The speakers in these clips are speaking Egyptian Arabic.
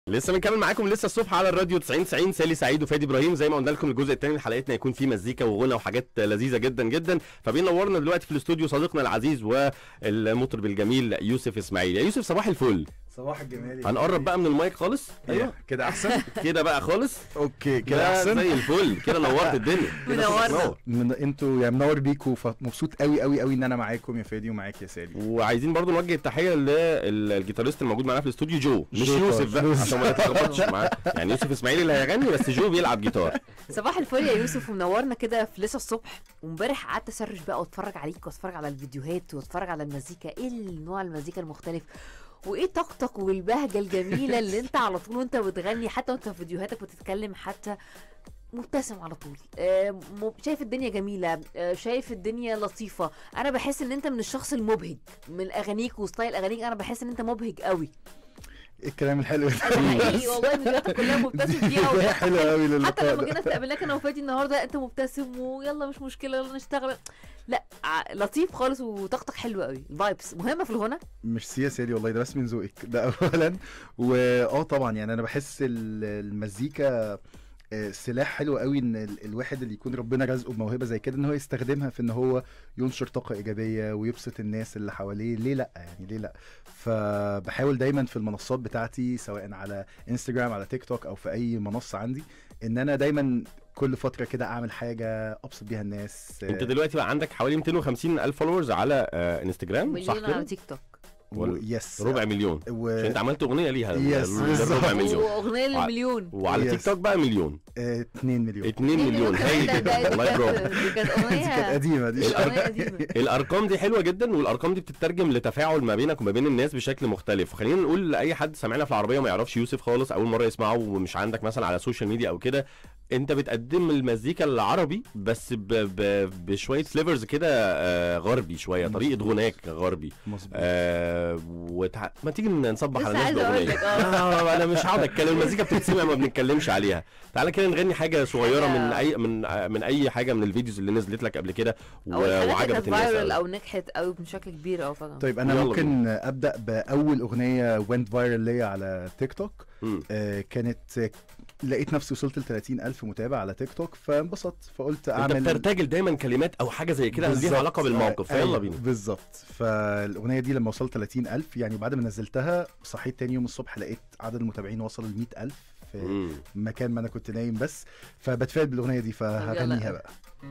لسه بنكمل معاكم لسه الصبح على الراديو 90 90 سالي سعيد وفادي ابراهيم زي ما قلنا لكم الجزء الثاني من حلقتنا يكون فيه مزيكا وغنى وحاجات لذيذه جدا جدا فبينورنا دلوقتي في الاستوديو صديقنا العزيز والمطرب الجميل يوسف اسماعيل يا يوسف صباح الفل صباح الجمال هنقرب بقى من المايك خالص ايوه كده احسن كده بقى خالص اوكي كده لا احسن زي الفل كده نورت الدنيا كده صوتك منورنا. نور. من انتوا يعني منور بيكوا فمبسوط قوي قوي قوي ان انا معاكم يا فادي ومعاك يا سالي وعايزين برضو نوجه التحيه للجيتاريست الموجود معانا في الاستوديو جو مش جو يوسف بقى طبعا. عشان ما نتلخبطش معاه يعني يوسف اسماعيل اللي هيغني بس جو بيلعب جيتار صباح الفل يا يوسف ومنورنا كده في لسه الصبح وامبارح قعدت اسرش بقى واتفرج عليك واتفرج على الفيديوهات واتفرج على المزيكا ايه النوع المزيكا المختلف وايه طاقتك والبهجه الجميله اللي انت على طول وانت بتغني حتى وانت في فيديوهاتك بتتكلم حتى مبتسم على طول آه م- شايف الدنيا جميله آه شايف الدنيا لطيفه انا بحس ان انت من الشخص المبهج من اغانيك وستايل اغانيك انا بحس ان انت مبهج قوي إيه الكلام الحلو ده ده حقيقي والله فيديوهاتك كلها مبتسم فيها ده حلو قوي حتى للقاء لما ده جينا استقبلناك انا وفادي النهارده انت مبتسم ويلا مش مشكله يلا نشتغل لا ع- لطيف خالص وطاقتك حلوه قوي الفايبس مهمه في الغنى ميرسي يا سالي والله ده بس من ذوقك ده اولا واه طبعا يعني انا بحس ال- المزيكا آه، سلاح حلو قوي ان ال- الواحد اللي يكون ربنا رزقه بموهبه زي كده ان هو يستخدمها في ان هو ينشر طاقه ايجابيه ويبسط الناس اللي حواليه ليه لا يعني ليه لا فبحاول دايما في المنصات بتاعتي سواء على انستجرام على تيك توك او في اي منصه عندي ان انا دايما كل فتره كده اعمل حاجه ابسط بيها الناس انت دلوقتي بقى عندك حوالي 250 الف فولورز على آه انستجرام صح مليون على كده تيك توك و... يس ربع مليون و... عشان انت عملت اغنيه ليها يس، ال- بالظبط. ربع مليون واغنيه للمليون وعلى يس. تيك توك بقى مليون آه، 2 مليون 2 مليون هايل ده- ده- جدا دي الله كانت- برافو دي كانت دي كانت اغنيه قديمه دي دي اغنيه قديمه الارقام دي حلوه جدا والارقام دي بتترجم لتفاعل ما بينك وما بين الناس بشكل مختلف وخلينا نقول لاي حد سامعنا في العربيه وما يعرفش يوسف خالص اول مره يسمعه ومش عندك مثلا على السوشيال ميديا او كده انت بتقدم المزيكا العربي بس ب... ب... بشويه فليفرز كده آه، غربي شويه طريقه غناك غربي مظبوط آه وتع... ما تيجي نصبح على لسه الناس عايزه اقول باغنيه لك اه آه انا مش هقعد اتكلم المزيكا بتتسمع ما بنتكلمش عليها تعالى كده نغني حاجه صغيره حاجة- من اي من من اي حاجه من الفيديوز اللي نزلت لك قبل كده و... او الحاجات اللي وعجبت كانت الناس فايرال أوي. او نجحت قوي بشكل كبير او فعلا طيب انا يلا ممكن ابدا باول اغنيه وينت فايرال ليا على تيك توك مم. آه كانت آه، لقيت نفسي وصلت ل 30 الف متابع على تيك توك فانبسطت فقلت انت اعمل بترتجل دايما كلمات او حاجه زي كده ليها بالظبط. علاقه بالموقف آه، فيلا أيوة، بينا بالظبط فالاغنيه دي لما وصلت 30 الف يعني بعد ما نزلتها صحيت تاني يوم الصبح لقيت عدد المتابعين وصل ل 100 الف في مم. مكان ما انا كنت نايم بس فبتفائل بالاغنيه دي فهغنيها يلا. بقى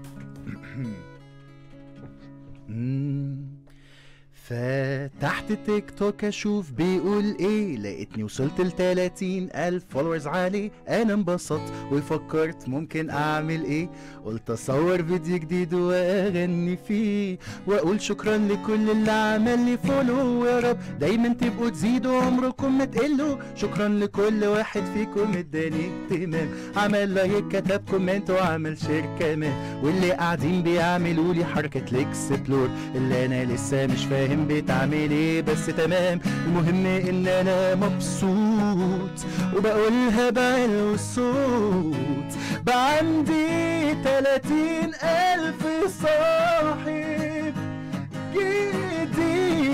مم. فتحت تيك توك اشوف بيقول ايه لقيتني وصلت ل 30 الف فولورز عليه انا انبسطت وفكرت ممكن اعمل ايه قلت اصور فيديو جديد واغني فيه واقول شكرا لكل اللي عمل لي فولو يا رب دايما تبقوا تزيدوا عمركم ما تقلوا شكرا لكل واحد فيكم اداني اهتمام عمل لايك كتب كومنت وعمل شير كمان واللي قاعدين بيعملوا لي حركه الاكسبلور اللي انا لسه مش فاهم بتعمل ايه بس تمام المهم ان انا مبسوط وبقولها بعلو الصوت بقى عندي تلاتين الف صاحب جديد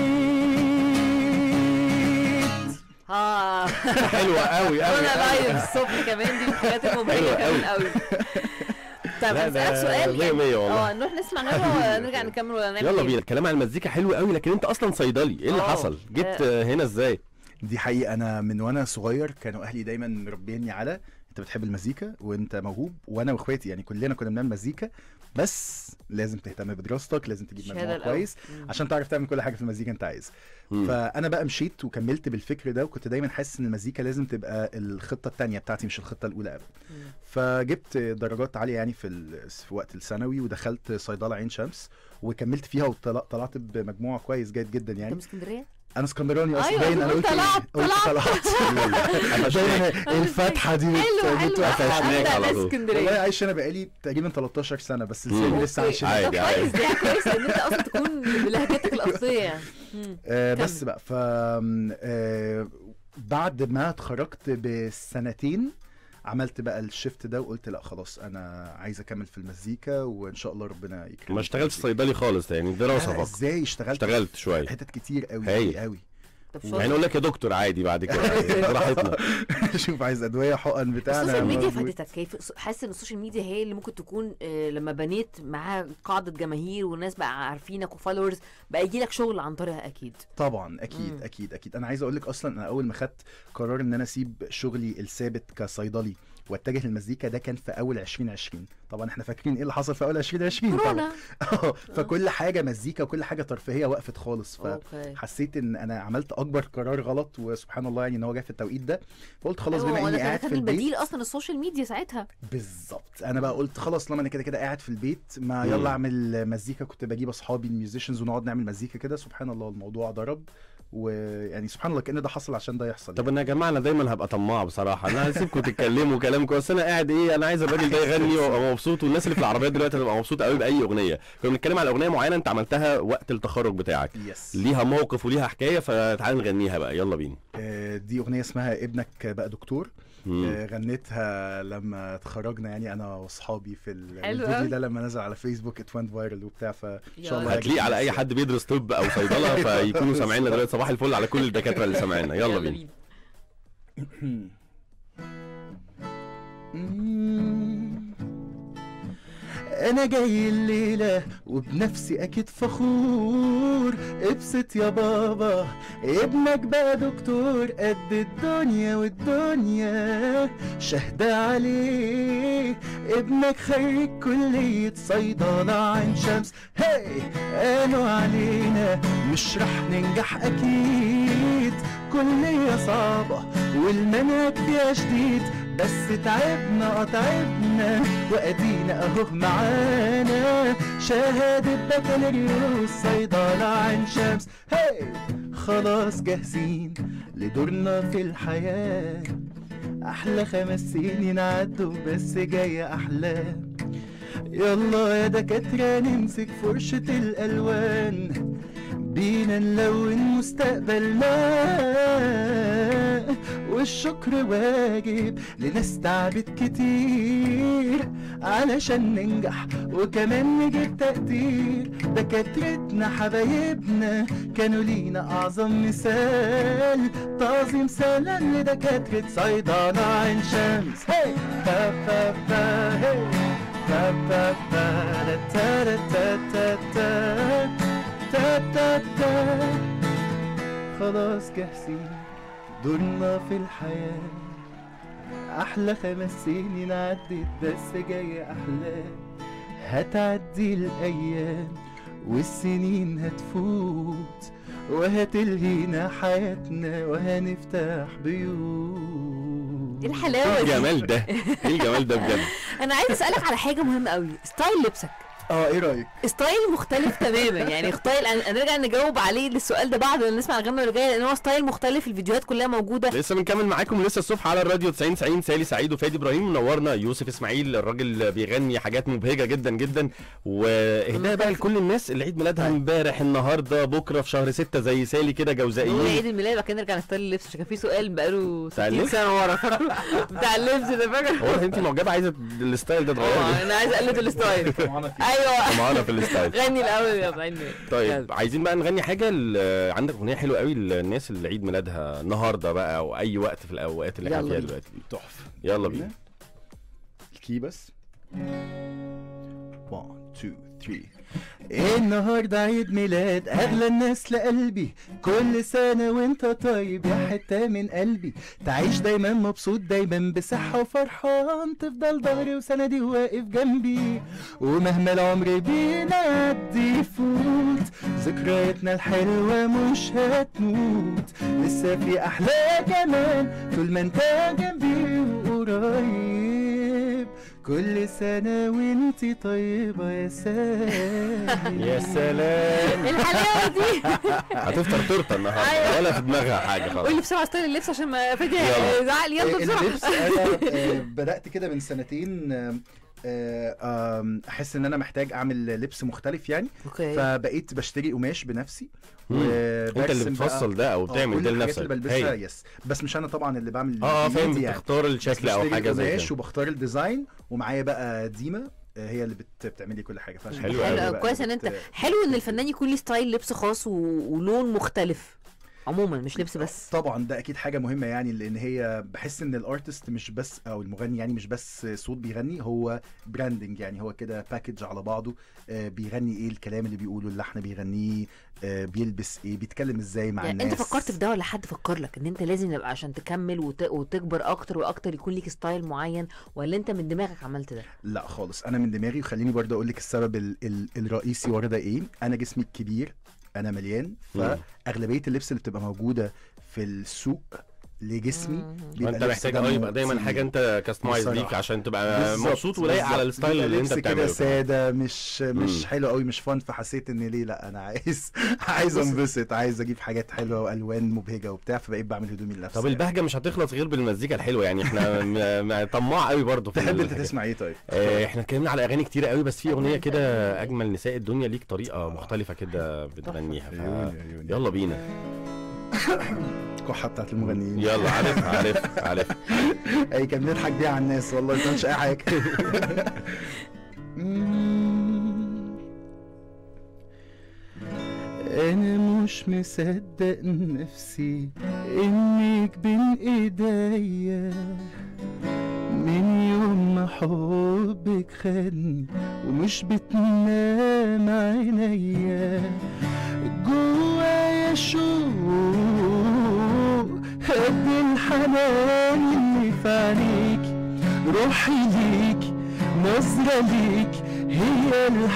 اه حلوه قوي قوي انا لايف الصبح كمان دي من الحاجات المبهجه حلوة كمان قوي. قوي طيب لا، هسألك ده سؤال مية يعني مية والله. اه نروح نسمع نغمة ولا نرجع نكمل ولا نعمل يلا إيه؟ بينا الكلام عن المزيكا حلو قوي لكن انت اصلا صيدلي ايه اللي اه. حصل جيت آه. آه، هنا ازاي دي حقيقة أنا من وأنا صغير كانوا أهلي دايما مربيني على أنت بتحب المزيكا وأنت موهوب وأنا وإخواتي يعني كلنا كنا بنعمل مزيكا بس لازم تهتم بدراستك لازم تجيب الشهادة مجموع الأول. كويس مم. عشان تعرف تعمل كل حاجة في المزيكا أنت عايزها مم. فأنا بقى مشيت وكملت بالفكر ده وكنت دايما حاسس إن المزيكا لازم تبقى الخطة التانية بتاعتي مش الخطة الأولى أبدا مم. فجبت درجات عالية يعني في, ال... في وقت الثانوي ودخلت صيدلة عين شمس وكملت فيها وطلعت بمجموع كويس جيد جدا انت يعني من اسكندريه؟ انا اسكندراني اصلا أيوة، باين انا قلت قلت طلعت، قلت طلعت دايما الفتحه دي بت- حلو حلو بتوقفني. هناك انت على ناس طول. والله اسكندريه عايش انا بقالي تقريبا 13 سنه بس مم. لساني لسه عايش هنا. عادي، طب عادي. كويس دي حاجة كويسه ان انت اصلا تكون بلهجتك الاصليه يعني مم. آه كمل. بس بقى ف آه بعد ما اتخرجت بسنتين عملت بقى الشيفت ده وقلت لا خلاص انا عايز اكمل في المزيكا وان شاء الله ربنا يكرمني ما في اشتغلتش المزيكا. صيدلي خالص يعني دراسه لا، فقط ازاي اشتغلت اشتغلت شويه حتت كتير قوي هايل. قوي قوي طب و- شاطر. يعني اقول لك يا دكتور عادي بعد كده براحتنا شوف عايز ادويه حقن بتاع السوشيال أنا ميديا موجود. فادتك كيف حاسس ان السوشيال ميديا هي اللي ممكن تكون آه، لما بنيت معاها قاعده جماهير والناس بقى عارفينك وفولورز بقى يجي لك شغل عن طريقها اكيد طبعا اكيد مم. اكيد اكيد انا عايز اقول لك اصلا انا اول ما خدت قرار ان انا اسيب شغلي الثابت كصيدلي واتجه للمزيكا ده كان في اول 2020 طبعا احنا فاكرين ايه اللي حصل في اول 2020 طبعا كورونا اه فكل حاجه مزيكا وكل حاجه ترفيهيه وقفت خالص اوكي فحسيت ان انا عملت اكبر قرار غلط وسبحان الله يعني ان هو جه في التوقيت ده فقلت خلاص أيوة، بما وده اني كان قاعد كان في البيت البديل اصلا السوشيال ميديا ساعتها بالظبط انا بقى قلت خلاص لما انا كده كده قاعد في البيت ما مم. يلا اعمل مزيكا كنت بجيب اصحابي الميوزيشنز ونقعد نعمل مزيكا كده سبحان الله الموضوع ضرب ويعني سبحان الله كان ده حصل عشان ده يحصل طب انا يا جماعه انا دايما هبقى طماع بصراحه انا هسيبكم تتكلموا كلامكم بس انا قاعد ايه انا عايز الراجل ده يغني وابقى مبسوط والناس اللي في العربيات دلوقتي هتبقى مبسوطه قوي باي اغنيه كنا بنتكلم على اغنيه معينه انت عملتها وقت التخرج بتاعك يس ليها موقف وليها حكايه فتعال نغنيها بقى يلا بينا آه، دي اغنيه اسمها ابنك بقى دكتور مم. آه، غنيتها لما اتخرجنا يعني انا واصحابي في ال- حلو الفيديو أوي. ده لما نزل على فيسبوك ات وينت فايرال وبتاع فان شاء الله هتليق على اي حد بيدرس طب او صيدله فيكونوا سامعيننا دلوقتي صباح الفل على كل الدكاتره اللي سامعيننا يلا بينا مم. انا جاي الليلة وبنفسي اكيد فخور ابسط يا بابا ابنك بقى دكتور قد الدنيا والدنيا شهدة عليه ابنك خريج كلية صيدلة عين شمس هاي قالوا علينا مش رح ننجح اكيد كلية صعبة والمنهج فيها شديد بس تعبنا اه تعبنا وادينا اهو معانا شهادة بكالوريوس صيدلة عين شمس هاي خلاص جاهزين لدورنا في الحياة احلى خمس سنين عدوا بس جاية احلام يلا يا دكاترة نمسك فرشة الألوان بينا نلون مستقبلنا والشكر واجب لناس تعبت كتير علشان ننجح وكمان نجيب تقدير دكاترتنا حبايبنا كانوا لينا أعظم مثال تعظيم سلام لدكاترة صيدلة عين شمس هي با با با هي با با با دا تا دا تا تا تا تا تا تا خلاص جاهزين دورنا في الحياة أحلى خمس سنين عدت بس جاية أحلام هتعدي الأيام والسنين هتفوت وهتلهينا حياتنا وهنفتح بيوت ايه الحلاوه ايه دي الجمال ده ايه الجمال ده بجد انا عايز اسالك على حاجه مهمه قوي ستايل لبسك اه ايه رايك؟ ستايل مختلف تماما يعني ستايل أن- نرجع نجاوب عليه السؤال ده بعد ما نسمع الغنى اللي جايه لان هو ستايل مختلف الفيديوهات كلها موجوده لسه بنكمل معاكم لسه الصبح على الراديو 90 90 سالي سعيد وفادي ابراهيم منورنا يوسف اسماعيل الراجل بيغني حاجات مبهجه جدا جدا واهداء بقى لكل الناس اللي عيد ميلادها امبارح النهارده بكره في شهر 6 زي سالي كده نقول جوزائيين عيد الميلاد بعد كده نرجع نستايل اللبس عشان كان في سؤال بقاله بتاع 60 اللبس؟ سنه ورا فاكره بتاع اللبس ده فاكر هو انت معجبه عايزه الستايل ده اه تغيره انا عايز اقلد الستايل ايوه معانا في الستايل غني الاول يا عيني طيب عايزين بقى نغني حاجه ل- عندك اغنيه حلوه قوي للناس اللي عيد ميلادها النهارده بقى او اي وقت في الاوقات اللي احنا يلا فيها بينا. دلوقتي تحفه يلا بينا الكي بس 1 2 3 النهارده عيد ميلاد اغلى الناس لقلبي كل سنه وانت طيب يا حته من قلبي تعيش دايما مبسوط دايما بصحه وفرحان تفضل ظهري وسندي واقف جنبي ومهما العمر بينعدي يفوت ذكرياتنا الحلوه مش هتموت لسه في احلى كمان طول ما انت جنبي وقريب كل سنة وانتي طيبة يا سلام يا سلام ايه الحلاوه دي هتفطر تورته النهارده أيوة. ولا في دماغها حاجه خلاص قول لي بسرعه ستايل اللبس عشان ما فادي يلا. زعل يلا بسرعه اللبس انا آه، بدأت كده من سنتين آه، آه، آم، احس ان انا محتاج اعمل لبس مختلف يعني اوكي فبقيت بشتري قماش بنفسي مم. انت اللي وبرسم بقى- بتفصل ده او آه، بتعمل كل ده الحاجات لنفسك اللي بلبسها هايل. يس بس مش انا طبعا اللي بعمل اه اه فاهم بإيدي يعني. بتختار الشكل او بشتري حاجه زي القماش كده وبختار الديزاين ومعايا بقى ديما آه، هي اللي بت- بتعمل لي كل حاجه فعشان حلو كده أوي. هي حلو بقى كويس ان اللي انت بت- حلو ان الفنان يكون ليه ستايل لبس خاص و... ولون مختلف عموما مش لبس بس طبعا ده اكيد حاجه مهمه يعني لان هي بحس ان الارتست مش بس او المغني يعني مش بس صوت بيغني هو براندنج يعني هو كده باكج على بعضه آه، بيغني ايه الكلام اللي بيقوله اللحن بيغنيه آه، بيلبس ايه بيتكلم ازاي مع يعني الناس انت فكرت في ده ولا حد فكر لك ان انت لازم يبقى عشان تكمل وت... وتكبر اكتر واكتر يكون ليك ستايل معين ولا انت من دماغك عملت ده لا خالص انا من دماغي وخليني برضه اقول لك السبب ال ال الرئيسي ورا ده ايه انا جسمي الكبير انا مليان مم. فاغلبيه اللبس اللي بتبقى موجوده في السوق لجسمي مم. بيبقى انت لبس محتاج دمه اه يبقى دايما تقيل. حاجه انت كاستمايز ليك بصراحة. عشان تبقى بالظبط، مبسوط ولايق على بالظبط. الستايل بيبقى اللي انت لبس كده بتعمله ساده مش مش مم. حلو قوي مش فن فحسيت ان ليه لا انا عايز عايز بص- انبسط عايز اجيب حاجات حلوه والوان مبهجه وبتاع فبقيت بعمل هدومي لنفسي طب البهجه مش هتخلص غير بالمزيكا الحلوه يعني احنا م- م- طماع قوي برضه في تحب انت الحاجات. تسمع ايه طيب؟ آه، احنا اتكلمنا على اغاني كتيره قوي بس في اغنيه كده اجمل نساء الدنيا ليك طريقه مختلفه كده بتغنيها ف... عيوني عيوني يلا بينا الكحه بتاعت المغنيين يلا عارف عارف عارف اي كان بنضحك بيها على الناس والله ما كانش اي حاجه انا مش مصدق نفسي انك بين ايديا من يوم ما حبك خدني ومش بتنام عينيا جوايا شوق قد الحنان اللي في عينيك روحي ليك نظرة ليك هي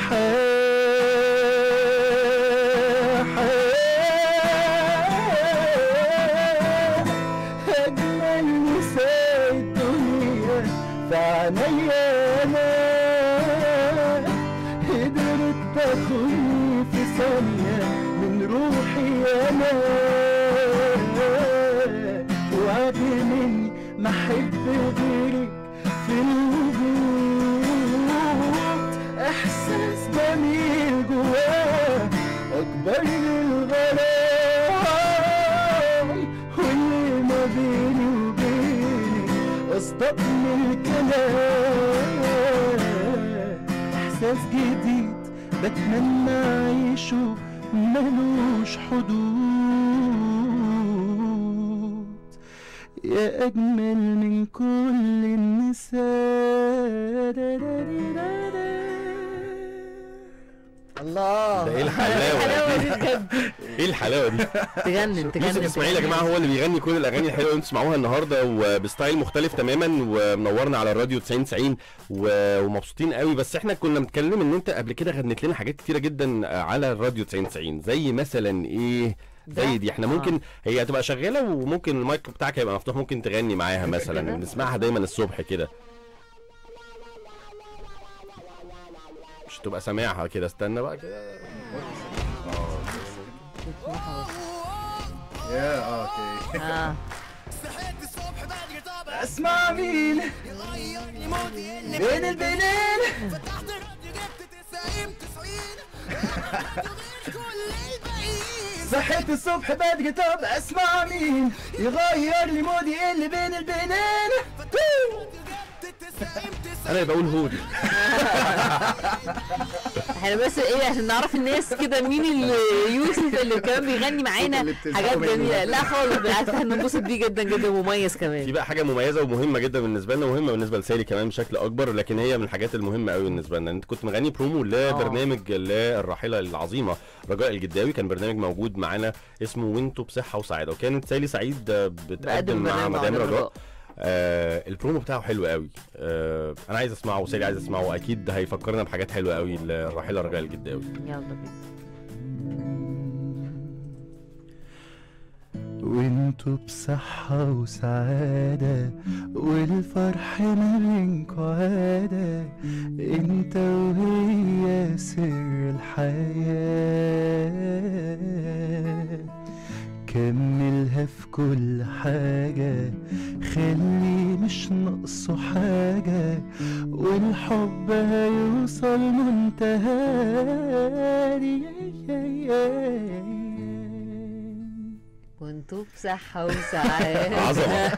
الحياة أجمل نساء الدنيا في عينيا أنا قدرت تاخدني في ثانية من روحي أنا وعد مني ما أحب غيرك في الوجود إحساس جميل جواه أكبر من الغرام واللي ما بيني وبينك أصدق من الكلام إحساس جديد بتمنى أعيشه ملوش حدود يا أجمل من كل النساء الله ده ايه الحلاوه دي دي بجد ايه الحلاوه دي تجنن تجنن يوسف اسماعيل يا جماعه هو اللي بيغني كل الاغاني الحلوه اللي انتم تسمعوها النهارده وبستايل مختلف تماما ومنورنا على الراديو 90 90 و- ومبسوطين قوي بس احنا كنا بنتكلم ان انت قبل كده غنيت لنا حاجات كتيره جدا على الراديو 90 90 زي مثلا ايه ده؟ زي دي احنا آه. ممكن هي هتبقى شغاله وممكن المايك بتاعك هيبقى مفتوح ممكن تغني معاها مثلا كده؟ نسمعها دايما الصبح كده مش تبقى سامعها كده استنى بقى كده يا اوكي اه اسمع مين بين البنين صحيت الصبح بدري طب اسمع مين يغير لي مودي اللي بين البنين انا بقول هودي احنا بس ايه عشان نعرف الناس كده مين اللي يوسف اللي كمان بيغني معانا اللي بتزهقوا حاجات منه جميله ده. لا خالص بالعكس احنا بننبسط بيه جدا جدا ومميز في كمان بقى حاجه مميزه ومهمه جدا بالنسبه لنا ومهمه بالنسبه لسالي كمان بشكل اكبر لكن هي من الحاجات المهمه قوي بالنسبه لنا انت كنت مغني برومو لبرنامج للراحله العظيمه رجاء الجداوي كان برنامج موجود معانا اسمه وانتوا بصحه وسعاده وكانت سالي سعيد آه، بتقدم مع برنامج مدام عن رجاء آه البرومو بتاعه حلو قوي آه انا عايز اسمعه وسالي عايز اسمعه واكيد هيفكرنا بحاجات حلوه قوي الراحله رجاء الجداوي يلا بينا وانتوا بصحة وسعادة والفرح ما بينكوا عادة انت وهي سر الحياة كملها في كل حاجة خلي مش ناقصه حاجة والحب هيوصل منتهى وانتوا بصحة وسعادة عظمه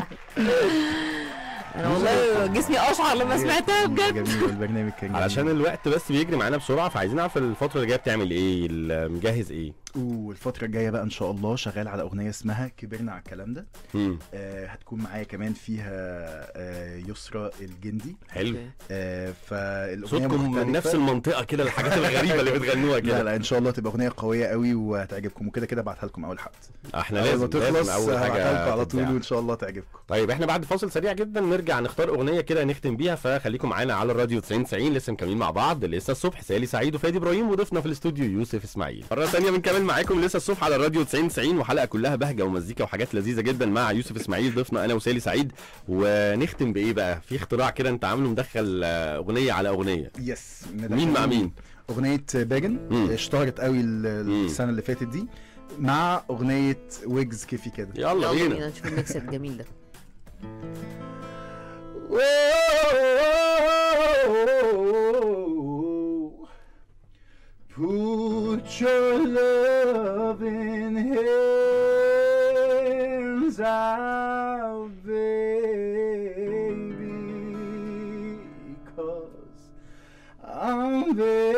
انا والله جسمي اشعر لما سمعتها بجد جميل البرنامج كان جميل. علشان الوقت بس بيجري معانا بسرعه فعايزين نعرف الفتره اللي جايه بتعمل ايه ال- مجهز ايه والفترة الجاية بقى إن شاء الله شغال على أغنية اسمها كبرنا على الكلام ده مم. آه هتكون معايا كمان فيها آه يسرا الجندي حلو أوكي. آه فالأغنية صوتكم من مختلفة. نفس المنطقه كده الحاجات الغريبه اللي بتغنوها لا كده لا ان شاء الله تبقى اغنيه قويه قوي وهتعجبكم وكده كده ابعتها لكم اول حلقه احنا اول ما لازم تخلص لازم اول هبعتها حاجه لكم على طول تتذاع. وان شاء الله تعجبكم طيب احنا بعد فاصل سريع جدا نرجع نختار اغنيه كده نختم بيها فخليكم معانا على الراديو 90 90 لسه مكملين مع بعض لسه الصبح سالي سعيد وفادي ابراهيم وضيفنا في الاستوديو يوسف اسماعيل مره ثانيه بنكمل معاكم لسه الصبح على الراديو 90 90 وحلقه كلها بهجه ومزيكا وحاجات لذيذه جدا مع يوسف اسماعيل ضيفنا انا وسالي سعيد ونختم بايه بقى في اختراع كده انت عامله مدخل آه، اغنيه على اغنيه يس مين مع مين اغنيه باجن مم. اشتهرت قوي ال- مم. السنه اللي فاتت دي مع اغنيه ويجز كيفي كده يلا يلا بينا بينا نشوف الميكس الجميل ده Put your loving hands out, baby, 'cause I'm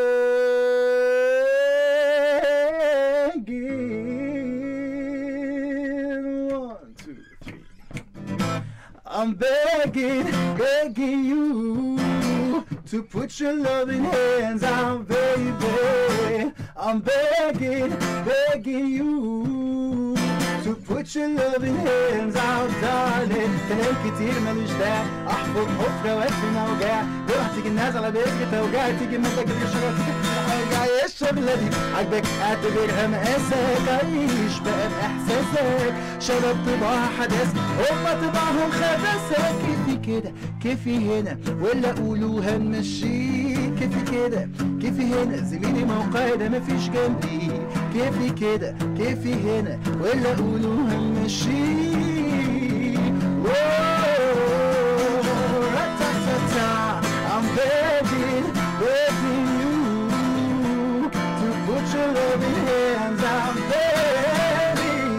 begging. One, two, three. I'm begging, begging you to put your loving hands out, baby. I'm begging, begging you to put your loving hands out, darling. كلام كتير ملوش داعي احفظ حفرة وادفن اوجاع تروح تيجي الناس على بيتك توجع تيجي منك الشغل توجع يا الشغلة دي عاجبك اعتبرها مقاسك عيش بقى باحساسك شباب طباع حدث هما طباعهم خبثة كيفي كده كيفي هنا ولا قولوا هنمشي كيفي كده كيفي هنا زميلي موقعي ده مفيش جنبي كيفي كده كيفي هنا ولا قولوا هنمشي I'm begging, begging you to put your loving hands I'm begging.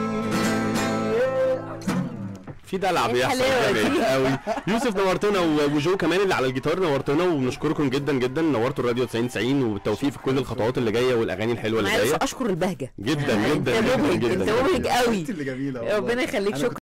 في دلع إيه بيحصل الحلاوة جامد دي؟ قوي يوسف نورتنا و- وجو كمان اللي على الجيتار نورتنا وبنشكركم جدا جدا نورتوا الراديو 90 90 وبالتوفيق في كل الخطوات اللي جايه والاغاني الحلوه انا اللي عايز جايه اشكر البهجه جدا يعني جدا انت جدا مبهج جدا انت مبهج قوي انت اللي جميله والله. ربنا يخليك أنا شكرا